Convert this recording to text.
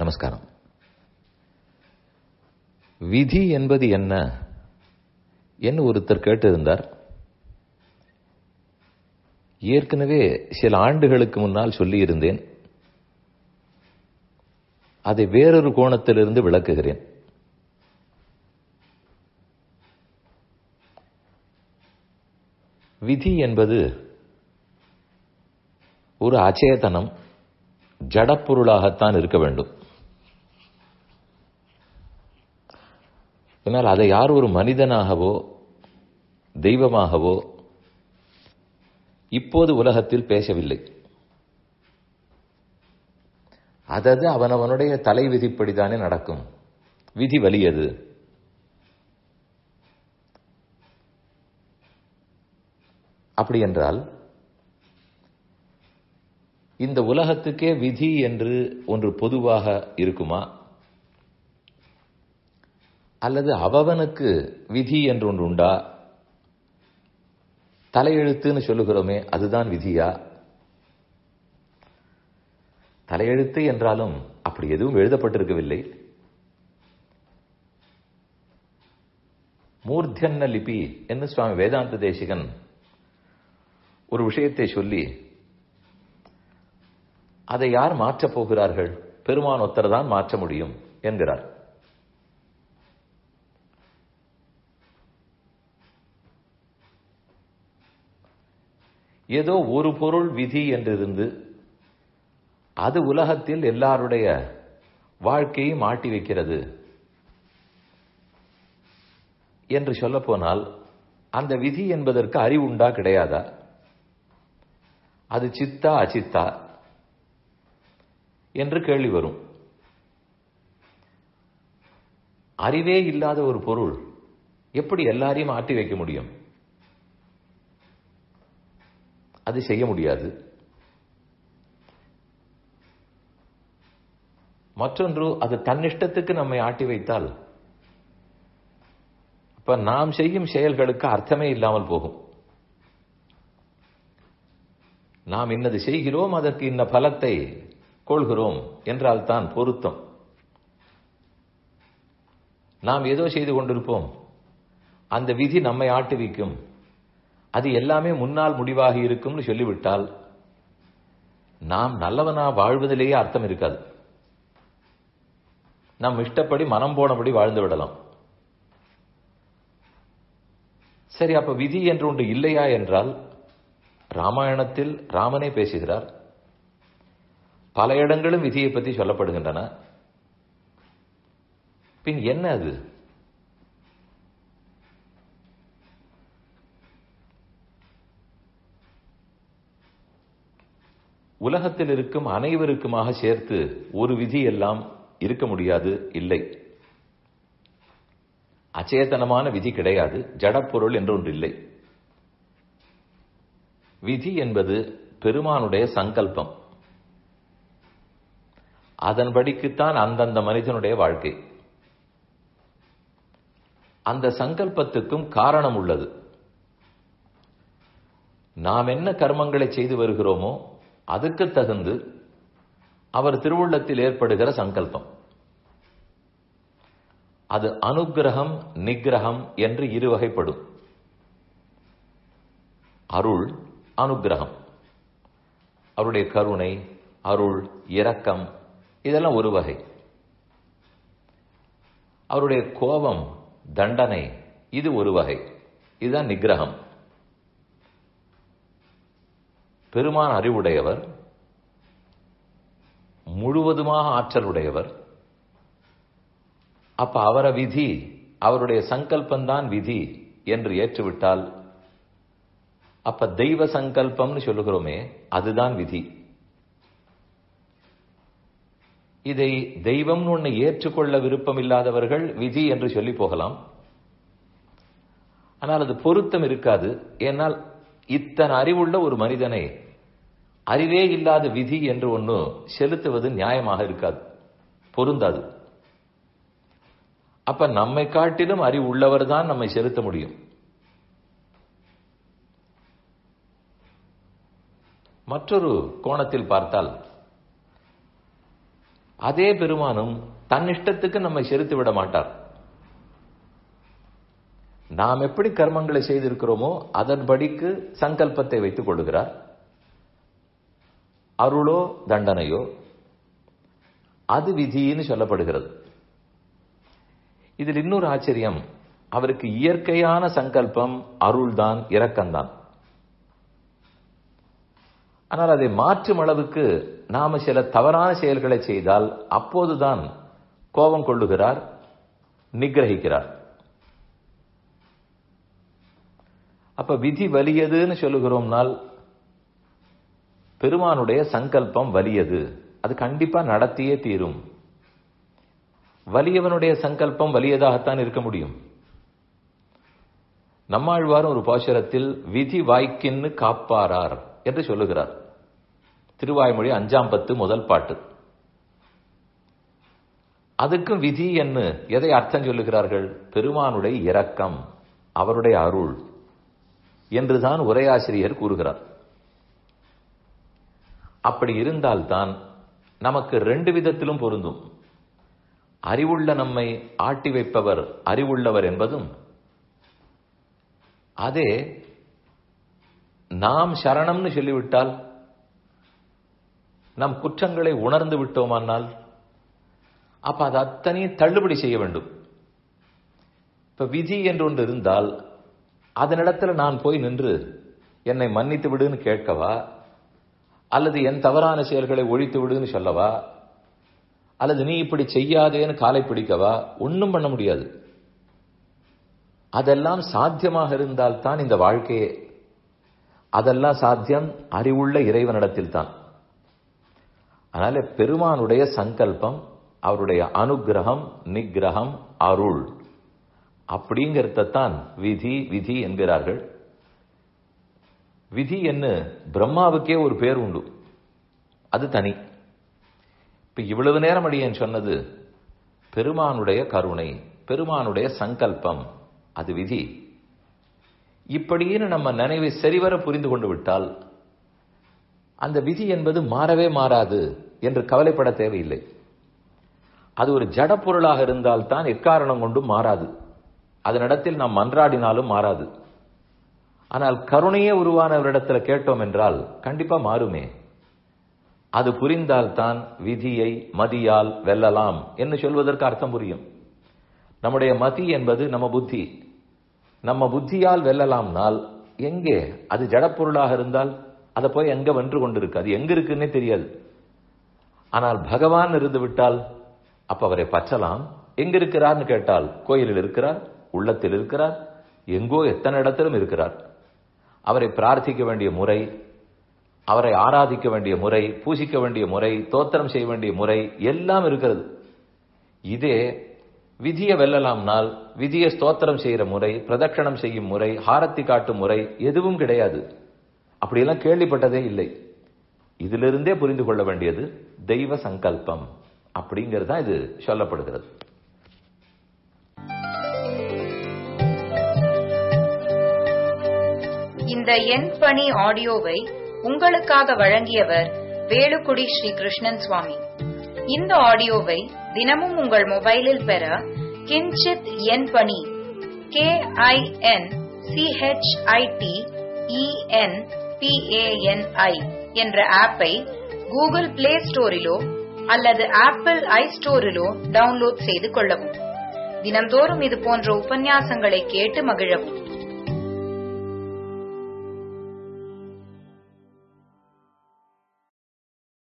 நமஸ்காரம் விதி என்பது என்ன என்று ஒருத்தர் கேட்டிருந்தார் ஏற்கனவே சில ஆண்டுகளுக்கு முன்னால் சொல்லியிருந்தேன் அதை வேறொரு கோணத்திலிருந்து விளக்குகிறேன் விதி என்பது ஒரு அச்சேதனம் ஜடப்பொருளாகத்தான் இருக்க வேண்டும் ஆனால் அதை யார் ஒரு மனிதனாகவோ தெய்வமாகவோ இப்போது உலகத்தில் பேசவில்லை அதது அவனவனுடைய தலை விதிப்படிதானே நடக்கும் விதி வலியது அப்படி என்றால் இந்த உலகத்துக்கே விதி என்று ஒன்று பொதுவாக இருக்குமா அல்லது அவவனுக்கு விதி என்று ஒன்று உண்டா தலையெழுத்துன்னு சொல்லுகிறோமே அதுதான் விதியா தலையெழுத்து என்றாலும் அப்படி எதுவும் எழுதப்பட்டிருக்கவில்லை மூர்த்தன்ன லிபி என்று சுவாமி வேதாந்த தேசிகன் ஒரு விஷயத்தை சொல்லி அதை யார் மாற்றப் போகிறார்கள் பெருமான் ஒத்தர் தான் மாற்ற முடியும் என்கிறார் ஏதோ ஒரு பொருள் விதி என்றிருந்து அது உலகத்தில் எல்லாருடைய வாழ்க்கையை மாட்டி வைக்கிறது என்று சொல்ல போனால் அந்த விதி என்பதற்கு அறிவுண்டா கிடையாதா அது சித்தா அச்சித்தா என்று கேள்வி வரும் அறிவே இல்லாத ஒரு பொருள் எப்படி எல்லாரையும் ஆட்டி வைக்க முடியும் அது செய்ய முடியாது மற்றொன்று அது தன்னிஷ்டத்துக்கு நம்மை ஆட்டி வைத்தால் அப்ப நாம் செய்யும் செயல்களுக்கு அர்த்தமே இல்லாமல் போகும் நாம் இன்னது செய்கிறோம் அதற்கு இன்ன பலத்தை கொள்கிறோம் என்றால் தான் பொருத்தம் நாம் ஏதோ செய்து கொண்டிருப்போம் அந்த விதி நம்மை ஆட்டுவிக்கும் அது எல்லாமே முன்னால் முடிவாக இருக்கும்னு சொல்லிவிட்டால் நாம் நல்லவனா வாழ்வதிலேயே அர்த்தம் இருக்காது நம் இஷ்டப்படி மனம் போனபடி வாழ்ந்து விடலாம் சரி அப்ப விதி என்று ஒன்று இல்லையா என்றால் ராமாயணத்தில் ராமனே பேசுகிறார் பல இடங்களும் விதியை பற்றி சொல்லப்படுகின்றன பின் என்ன அது உலகத்தில் இருக்கும் அனைவருக்குமாக சேர்த்து ஒரு விதி எல்லாம் இருக்க முடியாது இல்லை அச்சேதனமான விதி கிடையாது ஜடப்பொருள் என்று ஒன்று இல்லை விதி என்பது பெருமானுடைய சங்கல்பம் அதன்படிக்குத்தான் அந்தந்த மனிதனுடைய வாழ்க்கை அந்த சங்கல்பத்துக்கும் காரணம் உள்ளது நாம் என்ன கர்மங்களை செய்து வருகிறோமோ அதுக்கு தகுந்து அவர் திருவுள்ளத்தில் ஏற்படுகிற சங்கல்பம் அது அனுகிரகம் நிகிரகம் என்று இரு வகைப்படும் அருள் அனுகிரகம் அவருடைய கருணை அருள் இரக்கம் இதெல்லாம் ஒரு வகை அவருடைய கோபம் தண்டனை இது ஒரு வகை இதுதான் நிகிரகம் பெருமான் அறிவுடையவர் முழுவதுமாக ஆற்றலுடையவர் அப்ப அவர விதி அவருடைய சங்கல்பந்தான் விதி என்று ஏற்றுவிட்டால் அப்ப தெய்வ சங்கல்பம்னு சொல்லுகிறோமே அதுதான் விதி இதை தெய்வம்னு ஒன்று ஏற்றுக்கொள்ள விருப்பம் இல்லாதவர்கள் விதி என்று சொல்லி போகலாம் ஆனால் அது பொருத்தம் இருக்காது ஏனால் இத்தனை அறிவுள்ள ஒரு மனிதனை அறிவே இல்லாத விதி என்று ஒன்று செலுத்துவது நியாயமாக இருக்காது பொருந்தாது அப்ப நம்மை காட்டிலும் அறிவு உள்ளவர் தான் நம்மை செலுத்த முடியும் மற்றொரு கோணத்தில் பார்த்தால் அதே பெருமானும் தன் இஷ்டத்துக்கு நம்மை செலுத்தி விட மாட்டார் நாம் எப்படி கர்மங்களை செய்திருக்கிறோமோ அதன்படிக்கு சங்கல்பத்தை வைத்துக் கொள்கிறார் அருளோ தண்டனையோ அது விதின்னு சொல்லப்படுகிறது இதில் இன்னொரு ஆச்சரியம் அவருக்கு இயற்கையான சங்கல்பம் அருள்தான் இரக்கம்தான் ஆனால் அதை மாற்றும் அளவுக்கு நாம சில தவறான செயல்களை செய்தால் அப்போதுதான் கோபம் கொள்ளுகிறார் நிகிரகிக்கிறார் அப்ப விதி வலியதுன்னு சொல்லுகிறோம்னால் பெருமானுடைய சங்கல்பம் வலியது அது கண்டிப்பா நடத்தியே தீரும் வலியவனுடைய சங்கல்பம் வலியதாகத்தான் இருக்க முடியும் நம்மாழ்வாரும் ஒரு பாசுரத்தில் விதி வாய்க்கின்னு காப்பாரார் என்று சொல்லுகிறார் திருவாய்மொழி அஞ்சாம் பத்து முதல் பாட்டு அதுக்கும் விதி என்று எதை அர்த்தம் சொல்லுகிறார்கள் பெருமானுடைய இரக்கம் அவருடைய அருள் என்றுதான் உரையாசிரியர் கூறுகிறார் அப்படி இருந்தால்தான் நமக்கு ரெண்டு விதத்திலும் பொருந்தும் அறிவுள்ள நம்மை ஆட்டி வைப்பவர் அறிவுள்ளவர் என்பதும் அதே நாம் சரணம்னு சொல்லிவிட்டால் நம் குற்றங்களை உணர்ந்து விட்டோமானால் அப்ப அது அத்தனையும் தள்ளுபடி செய்ய வேண்டும் இப்ப விதி என்று ஒன்று இருந்தால் அதனிடத்துல நான் போய் நின்று என்னை மன்னித்து விடுன்னு கேட்கவா அல்லது என் தவறான செயல்களை ஒழித்து விடுன்னு சொல்லவா அல்லது நீ இப்படி செய்யாதேன்னு காலை பிடிக்கவா ஒன்றும் பண்ண முடியாது அதெல்லாம் சாத்தியமாக இருந்தால் தான் இந்த வாழ்க்கையே அதெல்லாம் சாத்தியம் அறிவுள்ள இறைவனிடத்தில் தான் அதனால பெருமானுடைய சங்கல்பம் அவருடைய அனுகிரகம் நிகிரகம் அருள் அப்படிங்கிறதான் விதி விதி என்கிறார்கள் விதி என்ன பிரம்மாவுக்கே ஒரு பேர் உண்டு அது தனி இப்ப இவ்வளவு நேரம் அடியேன் சொன்னது பெருமானுடைய கருணை பெருமானுடைய சங்கல்பம் அது விதி இப்படின்னு நம்ம நினைவை சரிவர புரிந்து கொண்டு விட்டால் அந்த விதி என்பது மாறவே மாறாது என்று கவலைப்பட தேவையில்லை அது ஒரு ஜட பொருளாக இருந்தால் தான் எக்காரணம் கொண்டும் மாறாது அதனிடத்தில் நாம் மன்றாடினாலும் மாறாது ஆனால் கருணையே உருவானவரிடத்துல கேட்டோம் என்றால் கண்டிப்பா மாறுமே அது புரிந்தால்தான் விதியை மதியால் வெல்லலாம் என்று சொல்வதற்கு அர்த்தம் புரியும் நம்முடைய மதி என்பது நம்ம புத்தி நம்ம புத்தியால் வெல்லலாம்னால் எங்கே அது ஜடப்பொருளாக இருந்தால் அதை போய் எங்க வென்று கொண்டிருக்கு அது எங்க இருக்குன்னே தெரியாது ஆனால் பகவான் இருந்து விட்டால் அப்ப அவரை பற்றலாம் எங்க இருக்கிறார்னு கேட்டால் கோயிலில் இருக்கிறார் உள்ளத்தில் இருக்கிறார் எங்கோ எத்தனை இடத்திலும் இருக்கிறார் அவரை பிரார்த்திக்க வேண்டிய முறை அவரை ஆராதிக்க வேண்டிய முறை பூசிக்க வேண்டிய முறை தோத்திரம் செய்ய வேண்டிய முறை எல்லாம் இருக்கிறது இதே விதியை வெல்லலாம்னால் விதியை ஸ்தோத்திரம் செய்யற முறை பிரதட்சணம் செய்யும் முறை ஹாரத்தி காட்டும் முறை எதுவும் கிடையாது அப்படியெல்லாம் கேள்விப்பட்டதே இல்லை இதிலிருந்தே புரிந்து கொள்ள வேண்டியது தெய்வ சங்கல்பம் அப்படிங்கிறது தான் இது சொல்லப்படுகிறது இந்த எண் பணி ஆடியோவை உங்களுக்காக வழங்கியவர் வேலுக்குடி ஸ்ரீ கிருஷ்ணன் சுவாமி இந்த ஆடியோவை தினமும் உங்கள் மொபைலில் பெற கிஞ்சித் எண் பணி கே ஐ என் சிஹெச்ஐடி இஎன் பிஏஎன்ஐ என்ற ஆப்பை கூகுள் பிளே ஸ்டோரிலோ அல்லது ஆப்பிள் ஐ ஸ்டோரிலோ டவுன்லோட் செய்து கொள்ளவும் தினம்தோறும் இது போன்ற உபன்யாசங்களை கேட்டு மகிழவும்